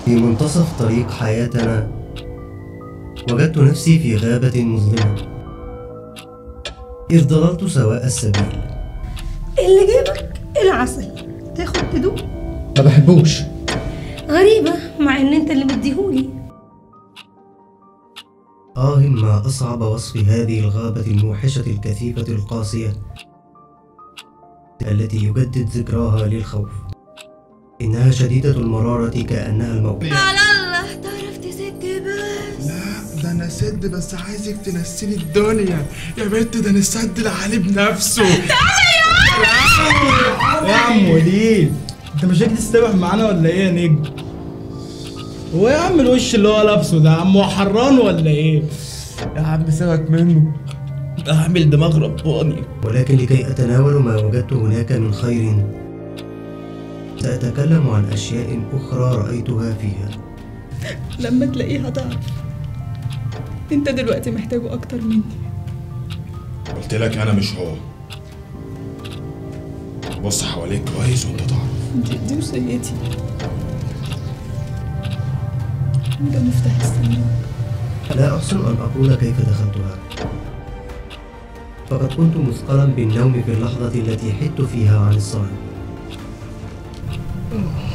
في منتصف طريق حياتنا وجدت نفسي في غابة مظلمة إذ ضللت سواء السبيل اللي جابك العسل تاخد تدوق ما بحبوش غريبة مع ان انت اللي مديهولي آه ما أصعب وصف هذه الغابة الموحشة الكثيفة القاسية التي يجدد ذكراها للخوف إنها شديدة المرارة كأنها الموت على الله تعرف تسد بس لا ده انا سد بس عايزك تنسيني الدنيا يا بنت ده انا السد العالي بنفسه يا عم وليد انت مش هيك تستبح معانا ولا ايه يا نجم هو يا عم الوش اللي هو لابسه ده عم هو حران ولا ايه يا عم سيبك منه اعمل دماغ رباني ولكن لكي أتناول ما وجدت هناك من خير سأتكلم عن أشياء أخرى رأيتها فيها لما تلاقيه هتعرف انت دلوقتي محتاجه اكتر مني قلت لك انا مش هو بص حواليك كويس وانت تعرف دي, دي وصيتي وده مفتاح السماء لا أحسن أن أقول كيف دخلتها فقد كنت مثقلا بالنوم في اللحظة التي حدت فيها عن الصائم